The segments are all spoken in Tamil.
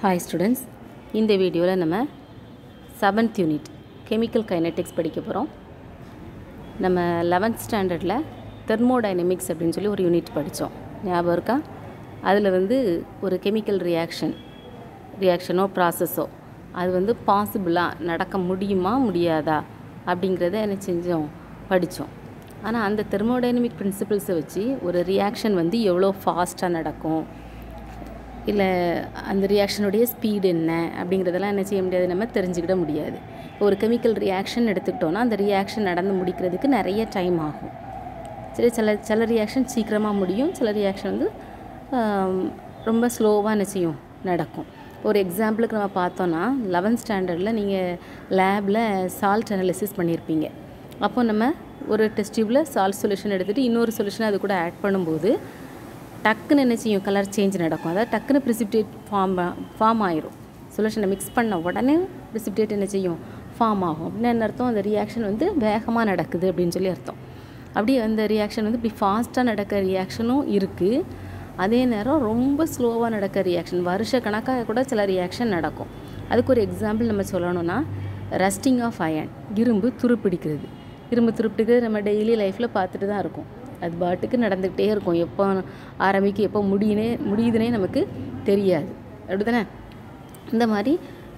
ஹாய் ஸ்டூடெண்ட்ஸ் இந்த வீடியோவில் நம்ம செவன்த் யூனிட் கெமிக்கல் கைனட்டிக்ஸ் படிக்க போகிறோம் நம்ம லெவன்த் ஸ்டாண்டர்டில் தெர்மோடைனமிக்ஸ் அப்படின்னு சொல்லி ஒரு யூனிட் படித்தோம் ஞாபகம் இருக்கா அதில் வந்து ஒரு கெமிக்கல் ரியாக்ஷன் ரியாக்ஷனோ ப்ராசஸோ அது வந்து பாசிபிளாக நடக்க முடியுமா முடியாதா அப்படிங்கிறத என்ன செஞ்சோம் படித்தோம் ஆனால் அந்த தெர்மோடைனமிக் பிரின்சிபிள்ஸை வச்சு ஒரு ரியாக்ஷன் வந்து எவ்வளோ ஃபாஸ்ட்டாக நடக்கும் இல்லை அந்த ரியாக்ஷனுடைய ஸ்பீடு என்ன அப்படிங்கிறதெல்லாம் என்ன செய்ய முடியாது நம்ம தெரிஞ்சுக்கிட முடியாது இப்போ ஒரு கெமிக்கல் ரியாக்ஷன் எடுத்துக்கிட்டோன்னா அந்த ரியாக்ஷன் நடந்து முடிக்கிறதுக்கு நிறைய டைம் ஆகும் சரி சில சில ரியாக்ஷன் சீக்கிரமாக முடியும் சில ரியாக்ஷன் வந்து ஆம், ரொம்ப ஸ்லோவாக என்ன செய்யும் நடக்கும் ஒரு எக்ஸாம்பிளுக்கு நம்ம பார்த்தோன்னா லெவன்த் ஸ்டாண்டர்டில் நீங்கள் லேபில் சால்ட் அனாலிசிஸ் பண்ணியிருப்பீங்க அப்போ நம்ம ஒரு டெஸ்ட் டியூப்பில் சால்ட் சொல்யூஷன் எடுத்துகிட்டு இன்னொரு சொல்யூஷனை அது கூட ஆட் பண்ணும்போது டக்குன்னு என்ன செய்யும் கலர் சேஞ்ச் நடக்கும் அதாவது டக்குன்னு ப்ரிசிப்டேட் ஃபார்ம் ஃபார்ம் ஆயிரும் சொல்யூஷனை மிக்ஸ் பண்ண உடனே ப்ரிசிப்டேட் என்ன செய்யும் ஃபார்ம் ஆகும் அப்படின்னு என்ன அர்த்தம் அந்த ரியாக்ஷன் வந்து வேகமாக நடக்குது அப்படின்னு சொல்லி அர்த்தம் அப்படியே அந்த ரியாக்ஷன் வந்து இப்படி ஃபாஸ்ட்டாக நடக்க ரியாக்ஷனும் இருக்குது அதே நேரம் ரொம்ப ஸ்லோவாக நடக்க ரியாக்ஷன் வருஷ கணக்காக கூட சில ரியாக்ஷன் நடக்கும் அதுக்கு ஒரு எக்ஸாம்பிள் நம்ம சொல்லணும்னா ரஸ்டிங் ஆஃப் அயன் இரும்பு துருப்பிடிக்கிறது இரும்பு துருப்பிடிக்கிறது நம்ம டெய்லி லைஃப்பில் பார்த்துட்டு தான் இருக்கோம் அது பாட்டுக்கு நடந்துக்கிட்டே இருக்கும் எப்போ ஆரம்பிக்கு எப்போ முடியுனே முடியுதுனே நமக்கு தெரியாது அப்படிதானே இந்த மாதிரி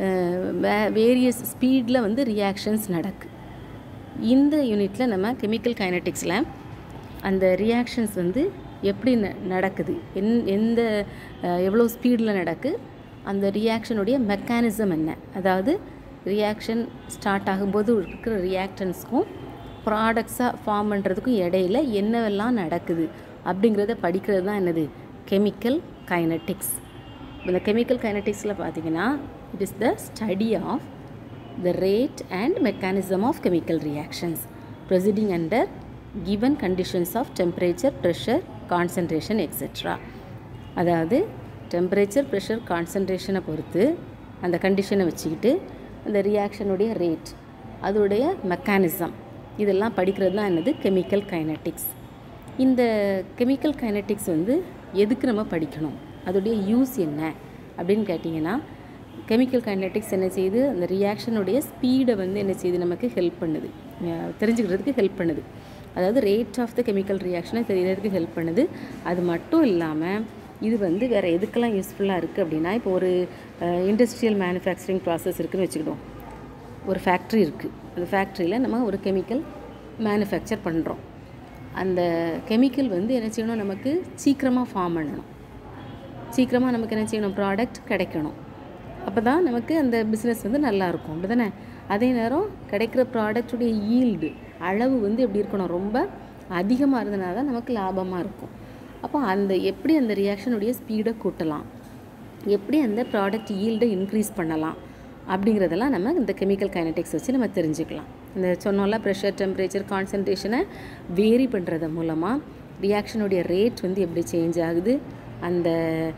வேரியஸ் ஸ்பீடில் வந்து ரியாக்ஷன்ஸ் நடக்கு இந்த யூனிட்டில் நம்ம கெமிக்கல் கைனட்டிக்ஸில் அந்த ரியாக்ஷன்ஸ் வந்து எப்படி ந நடக்குது என் எந்த அஹ், எவ்வளோ ஸ்பீடில் நடக்கு அந்த ரியாக்ஷனுடைய மெக்கானிசம் என்ன அதாவது ரியாக்ஷன் ஸ்டார்ட் ஆகும்போது இருக்கிற ரியாக்டன்ஸ்க்கும் ப்ராடக்ட்ஸாக ஃபார்ம் பண்ணுறதுக்கும் இடையில என்னவெல்லாம் நடக்குது அப்படிங்கிறத படிக்கிறது தான் என்னது கெமிக்கல் கைனட்டிக்ஸ் இந்த கெமிக்கல் கைனட்டிக்ஸில் பார்த்தீங்கன்னா it is the study of the rate and mechanism of chemical reactions proceeding under given conditions of temperature, pressure, concentration, etc. அதாவது டெம்பரேச்சர் ப்ரெஷர் கான்சன்ட்ரேஷனை பொறுத்து அந்த கண்டிஷனை வச்சுக்கிட்டு அந்த ரியாக்ஷனுடைய ரேட் அதோடைய மெக்கானிசம் இதெல்லாம் படிக்கிறது தான் என்னது கெமிக்கல் கைனட்டிக்ஸ் இந்த கெமிக்கல் கைனட்டிக்ஸ் வந்து எதுக்கு நம்ம படிக்கணும் அதோடைய யூஸ் என்ன அப்படின்னு கேட்டிங்கன்னா கெமிக்கல் கைனட்டிக்ஸ் என்ன செய்யுது அந்த ரியாக்ஷனுடைய ஸ்பீடை வந்து என்ன செய்யுது நமக்கு ஹெல்ப் பண்ணுது அஹ் தெரிஞ்சுக்கிறதுக்கு ஹெல்ப் பண்ணுது அதாவது ரேட் ஆஃப் த கெமிக்கல் ரியாக்ஷனை தெரியறதுக்கு ஹெல்ப் பண்ணுது அது மட்டும் இல்லாமல் இது வந்து வேறு எதுக்கெல்லாம் யூஸ்ஃபுல்லாக இருக்குது அப்படின்னா இப்போ ஒரு இண்டஸ்ட்ரியல் மேனுஃபேக்சரிங் ப்ராசஸ் இருக்குன்னு வச்சுக்கிட்டோம் ஒரு ஃபேக்ட்ரி இருக்குது அந்த ஃபேக்ட்ரியில் நம்ம ஒரு கெமிக்கல் மேனுஃபேக்சர் பண்ணுறோம் அந்த கெமிக்கல் வந்து என்ன செய்யணும் நமக்கு சீக்கிரமாக ஃபார்ம் பண்ணணும் சீக்கிரமாக நமக்கு என்ன செய்யணும் ப்ராடக்ட் கிடைக்கணும் அப்போ தான் நமக்கு அந்த பிஸ்னஸ் வந்து நல்லா இருக்கும் அப்படி தானே அதே நேரம் கிடைக்கிற ப்ராடக்ட்டுடைய ஈல்டு அளவு வந்து எப்படி இருக்கணும் ரொம்ப அதிகமாக இருந்தனால தான் நமக்கு லாபமாக இருக்கும் அப்போ அந்த எப்படி அந்த ரியாக்ஷனுடைய ஸ்பீடை கூட்டலாம் எப்படி அந்த ப்ராடக்ட் ஈல்டை இன்க்ரீஸ் பண்ணலாம் அப்படிங்கிறதெல்லாம் நம்ம இந்த கெமிக்கல் கைனட்டிக்ஸ் வச்சு நம்ம தெரிஞ்சுக்கலாம் இந்த சொன்னோம்ல ப்ரெஷர் டெம்பரேச்சர் கான்சன்ட்ரேஷனை வேரி பண்ணுறது மூலமாக ரியாக்ஷனுடைய ரேட் வந்து எப்படி சேஞ்ச் ஆகுது அந்த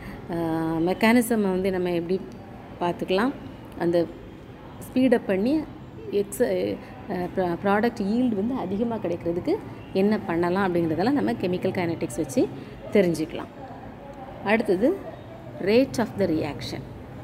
மெக்கானிசமை வந்து நம்ம எப்படி பார்த்துக்கலாம் அந்த ஸ்பீடப் பண்ணி எக்ஸ ப்ராடக்ட் ஈல்டு வந்து அதிகமாக கிடைக்கிறதுக்கு என்ன பண்ணலாம் அப்படிங்கிறதெல்லாம் நம்ம கெமிக்கல் கைனட்டிக்ஸ் வச்சு தெரிஞ்சுக்கலாம் அடுத்தது rate of the reaction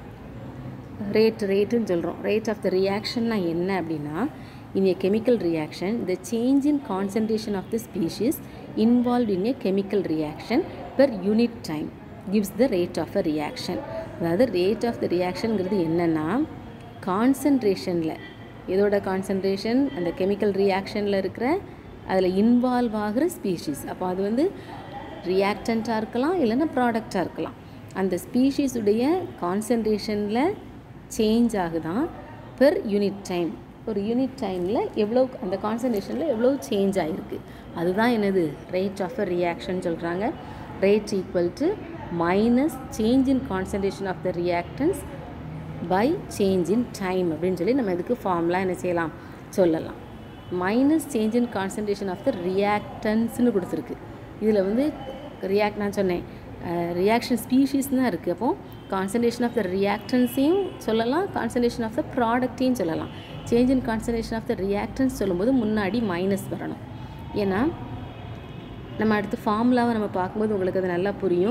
rate ரேட்டுன்னு சொல்கிறோம் ரேட் ஆஃப் த ரியாக்ஷன்னா என்ன அப்படின்னா in a chemical reaction the change in concentration of the species involved in a chemical reaction per unit time gives the rate of a reaction அதாவது ரேட் ஆஃப் த ரியாக்ஷனுங்கிறது என்னென்னா கான்சன்ட்ரேஷனில் இதோட கான்சன்ட்ரேஷன் அந்த கெமிக்கல் ரியாக்ஷனில் இருக்கிற அதில் இன்வால்வ் ஆகிற ஸ்பீஷீஸ் அப்போ அது வந்து ரியாக்டண்ட்டாக இருக்கலாம் இல்லைன்னா ப்ராடக்டாக இருக்கலாம் அந்த ஸ்பீஷீஸுடைய கான்சன்ட்ரேஷனில் சேஞ்ச் ஆகுதான் பெர் யூனிட் டைம் ஒரு யூனிட் டைமில் எவ்வளோ அந்த கான்சன்ட்ரேஷனில் எவ்வளோ சேஞ்ச் ஆகிருக்கு அதுதான் என்னது ரேட் ஆஃப் அ ரியாக்ஷன் சொல்கிறாங்க rate equal to minus change in concentration of the reactants by change in time அப்படின்னு சொல்லி நம்ம இதுக்கு ஃபார்ம்லாம் என்ன செய்யலாம் சொல்லலாம் minus change in concentration of the ரியாக்டன்ஸ்னு கொடுத்துருக்கு இதில் வந்து ரியாக்ட் நான் சொன்னேன் ரியாக்ஷன் ஸ்பீஷீஸ் தான் இருக்குது அப்போ கான்சன்ட்ரேஷன் ஆஃப் த ரியாக்டன்ஸையும் சொல்லலாம் கான்சன்ட்ரேஷன் ஆஃப் த ப்ராடக்டையும் சொல்லலாம் change in concentration of the reactants சொல்லும்போது முன்னாடி மைனஸ் வரணும் ஏன்னா நம்ம அடுத்து ஃபார்முலாவை நம்ம பார்க்கும்போது உங்களுக்கு அது நல்லா புரியும்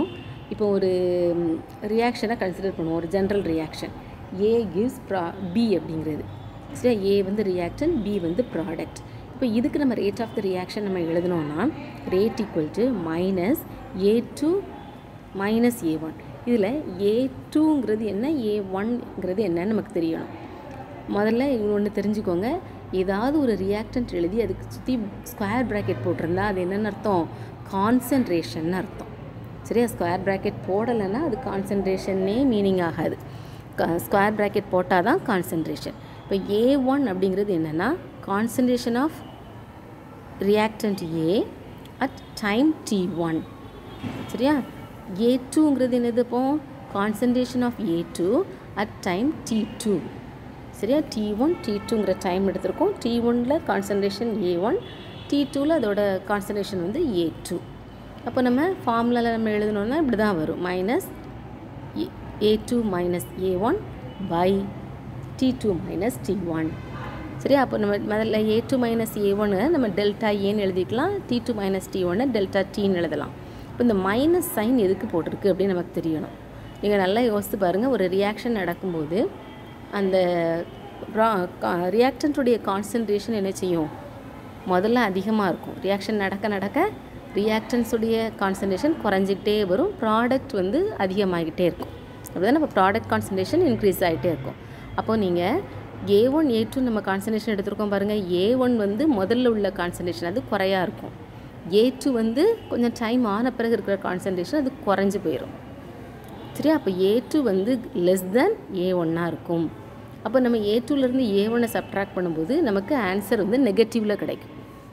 இப்போ ஒரு ரியாக்ஷனை கன்சிடர் பண்ணுவோம் ஒரு ஜென்ரல் ரியாக்ஷன் ஏ கிவ்ஸ் ப்ரா பி அப்படிங்கிறது சரியா ஏ வந்து ரியாக்ஷன் பி வந்து ப்ராடக்ட் இப்போ இதுக்கு நம்ம ரேட் ஆஃப் த ரியாக்ஷன் நம்ம எழுதணும்னா rate equal to minus A two minus A one இதில் ஏ டூங்கிறது என்ன ஏ ஒன்ங்கிறது என்னன்னு நமக்கு தெரியணும் முதல்ல ஒன்று தெரிஞ்சுக்கோங்க ஏதாவது ஒரு ரியாக்டன்ட் எழுதி அதுக்கு சுற்றி ஸ்கொயர் ப்ராக்கெட் போட்டிருந்தா அது என்னென்னு அர்த்தம் கான்சன்ட்ரேஷன் அர்த்தம் சரியா ஸ்கொயர் ப்ராக்கெட் போடலைன்னா அது கான்சன்ட்ரேஷன்னே மீனிங் ஆகாது ஸ்கொயர் ப்ராக்கெட் போட்டால் தான் கான்சன்ட்ரேஷன் இப்போ ஏ ஒன் அப்படிங்கிறது என்னென்னா concentration of reactant A at time T one சரியா ஏ டூங்கிறது என்னது இப்போ concentration of A two at time T two சரியா டி ஒன் டி டூங்கிற டைம் எடுத்திருக்கோம் டி ஒனில் கான்சன்ட்ரேஷன் ஏ ஒன் டி டூவில் அதோட கான்சன்ட்ரேஷன் வந்து ஏ டூ அப்போ நம்ம ஃபார்முலாவில் நம்ம எழுதணுன்னா இப்படி தான் வரும் minus A two minus A one by T two minus T one சரியா அப்போ நம்ம முதல்ல ஏ டூ மைனஸ் ஏ ஒன்று நம்ம டெல்டா ஏன்னு எழுதிக்கலாம் டி டூ மைனஸ் டி ஒன்று டெல்டா டீன்னு எழுதலாம் இப்போ இந்த மைனஸ் சைன் எதுக்கு போட்டிருக்கு அப்படின்னு நமக்கு தெரியணும் நீங்கள் நல்லா யோசித்து பாருங்கள் ஒரு ரியாக்ஷன் நடக்கும்போது அந்த ரியாக்டன்ட்டுடைய கான்சன்ட்ரேஷன் என்ன செய்யும் முதல்ல அதிகமாக இருக்கும் ரியாக்ஷன் நடக்க நடக்க ரியாக்டன்ஸுடைய கான்சன்ட்ரேஷன் குறைஞ்சிக்கிட்டே வரும் ப்ராடக்ட் வந்து அதிகமாகிட்டே இருக்கும் அப்படிதான் நம்ம ப்ராடக்ட் கான்சன்ட்ரேஷன் இன்க்ரீஸ் ஆகிட்டே இருக்கும் அப்போது நீங்கள் ஏ ஒன் ஏ டூ நம்ம கான்சன்ட்ரேஷன் எடுத்திருக்கோம் பாருங்கள் ஏ ஒன் வந்து முதல்ல உள்ள கான்சன்ட்ரேஷன் அது குறையா இருக்கும் ஏ டூ வந்து கொஞ்சம் டைம் ஆன பிறகு இருக்கிற கான்சன்ட்ரேஷன் அது குறைஞ்சி போயிடும் சரியா அப்போ ஏ டூ வந்து லெஸ் தென் ஏ ஒன்னாக இருக்கும் அப்போ நம்ம ஏ டூலேருந்து ஏ ஒன்னை சப்ட்ராக்ட் பண்ணும்போது நமக்கு ஆன்சர் வந்து நெகட்டிவில் கிடைக்கும்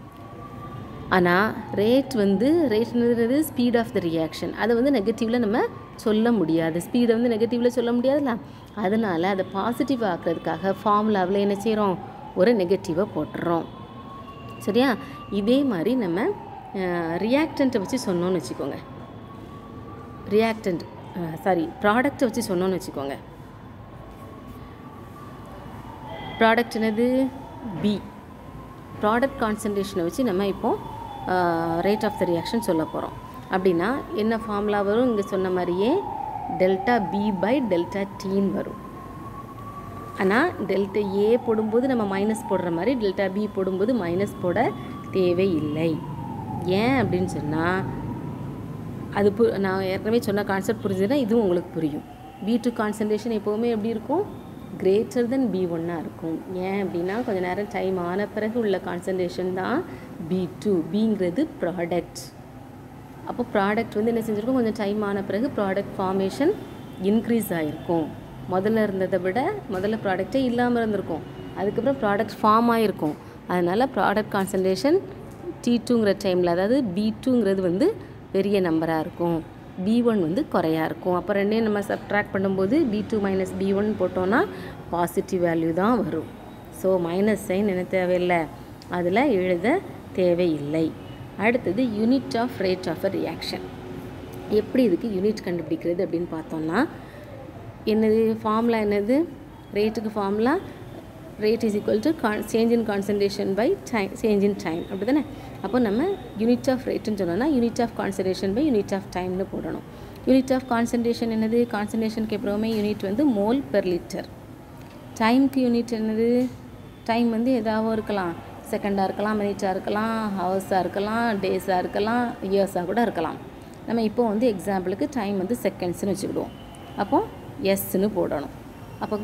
ஆனால் ரேட் வந்து ரேட்ன்றது ஸ்பீட் ஆஃப் த ரியாக்ஷன் அதை வந்து நெகட்டிவில் நம்ம சொல்ல முடியாது ஸ்பீடை வந்து நெகட்டிவில் சொல்ல முடியாதுல்ல அதனால் அதை பாசிட்டிவ் ஆக்கிறதுக்காக ஃபார்முலாவில் என்ன செய்கிறோம் ஒரு நெகட்டிவை போட்டுறோம் சரியா இதே மாதிரி நம்ம ரியாக்டண்ட்டை வச்சு சொன்னோன்னு வச்சுக்கோங்க ரியாக்டண்ட் சாரி ப்ராடக்ட்டை வச்சு சொன்னோன்னு வச்சுக்கோங்க ப்ராடக்ட் என்னது பி ப்ராடக்ட் கான்சன்ட்ரேஷனை வச்சு நம்ம இப்போது ரேட் ஆஃப் த ரியாக்ஷன் சொல்ல போகிறோம் அப்படின்னா என்ன ஃபார்முலா வரும் இங்கே சொன்ன மாதிரியே டெல்டா பி பை டெல்டா டீன்னு வரும் ஆனால் டெல்டா ஏ போடும்போது நம்ம மைனஸ் போடுற மாதிரி டெல்டா பி போடும்போது மைனஸ் போட தேவையில்லை ஏன் அப்படின்னு சொன்னால் அது பு நான் ஏற்கனவே சொன்ன கான்செப்ட் புரிஞ்சுதுன்னா இதுவும் உங்களுக்கு புரியும் பி டூ கான்சன்ட்ரேஷன் எப்போவுமே எப்படி இருக்கும் கிரேட்டர் தென் பி ஒன்னாக இருக்கும் ஏன் அப்படின்னா கொஞ்ச நேரம் டைம் ஆன பிறகு உள்ள கான்சன்ட்ரேஷன் தான் பி டூ பிங்கிறது ப்ராடக்ட் அப்போ ப்ராடக்ட் வந்து என்ன செஞ்சுருக்கோம் கொஞ்சம் டைம் ஆன பிறகு ப்ராடக்ட் ஃபார்மேஷன் இன்க்ரீஸ் ஆகிருக்கும் முதல்ல இருந்ததை விட முதல்ல ப்ராடக்டே இல்லாமல் இருந்திருக்கும் அதுக்கப்புறம் ப்ராடக்ட் ஃபார்ம் ஆகிருக்கும் அதனால் ப்ராடக்ட் கான்சன்ட்ரேஷன் டி டூங்கிற டைமில் அதாவது பி டூங்கிறது வந்து பெரிய நம்பராக இருக்கும் பி ஒன் வந்து குறையா இருக்கும் அப்போ ரெண்டையும் நம்ம சப்ட்ராக்ட் பண்ணும்போது B two minus B one போட்டோன்னா பாசிட்டிவ் வேல்யூ தான் வரும் ஸோ மைனஸ் சைன் என்ன தேவையில்லை அதில் எழுத தேவையில்லை அடுத்தது unit of rate of a reaction எப்படி இதுக்கு யூனிட் கண்டுபிடிக்கிறது அப்படின்னு பார்த்தோம்னா என்னது ஃபார்முலா என்னது ரேட்டுக்கு formula rate is equal to கான் change in concentration by time change in time அப்படி தானே அப்போ நம்ம யூனிட் ஆஃப் ரேட்டுன்னு சொன்னோம்னா unit of concentration by unit of டைம்னு போடணும் யூனிட் ஆஃப் கான்சன்ட்ரேஷன் என்னது கான்சன்ட்ரேஷனுக்கு எப்பவுமே யூனிட் வந்து மோல் பெர் லிட்டர் டைமுக்கு யூனிட் என்னது டைம் வந்து எதாவும் இருக்கலாம் செகண்டாக இருக்கலாம் மினிட்டாக இருக்கலாம் ஹவர்ஸாக இருக்கலாம் டேஸாக இருக்கலாம் இயர்ஸாக கூட இருக்கலாம் நம்ம இப்போ வந்து எக்ஸாம்பிளுக்கு டைம் வந்து செகண்ட்ஸ்னு வச்சுக்கிடுவோம் அப்போது எஸ்ன்னு போடணும் அப்போ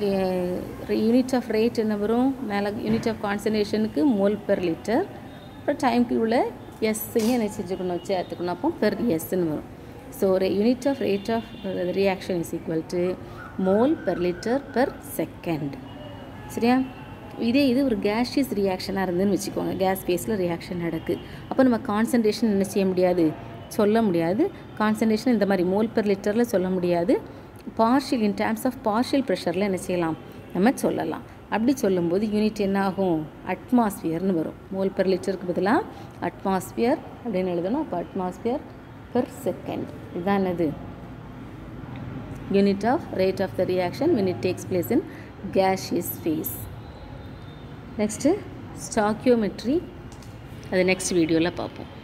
யூனிட் ஆஃப் ரேட் என்ன வரும் மேலே யூனிட் ஆஃப் கான்சன்ட்ரேஷனுக்கு மோல் பெர் லிட்டர் அப்புறம் டைமுக்கு உள்ள எஸ்ஸையும் என்ன செஞ்சுக்கணும் சேர்த்துக்கணும் அப்போ பெர் எஸ்ன்னு வரும் ஸோ ஒரு unit of rate of reaction is equal to mole per litre per second சரியா இதே இது ஒரு கேஷியஸ் ரியாக்ஷனாக இருந்துன்னு வச்சுக்கோங்க கேஸ் ஃபேஸில் ரியாக்ஷன் நடக்குது அப்போ நம்ம கான்சன்ட்ரேஷன் என்ன செய்ய முடியாது சொல்ல முடியாது கான்சன்ட்ரேஷன் இந்த மாதிரி மோல் பெர் லிட்டரில் சொல்ல முடியாது partial in terms of partial ப்ரெஷரில் என்ன செய்யலாம் நம்ம சொல்லலாம் அப்படி சொல்லும்போது யூனிட் என்ன ஆகும் அட்மாஸ்பியர்னு வரும் மோல் பெர் லிட்டருக்கு பதிலாக அட்மாஸ்பியர் அப்படின்னு எழுதணும் அப்போ அட்மாஸ்பியர் பெர் செகண்ட் இதுதான் என்னது unit of rate of the reaction when it takes place in gaseous phase next stoichiometry அது நெக்ஸ்ட் வீடியோவில் பார்ப்போம்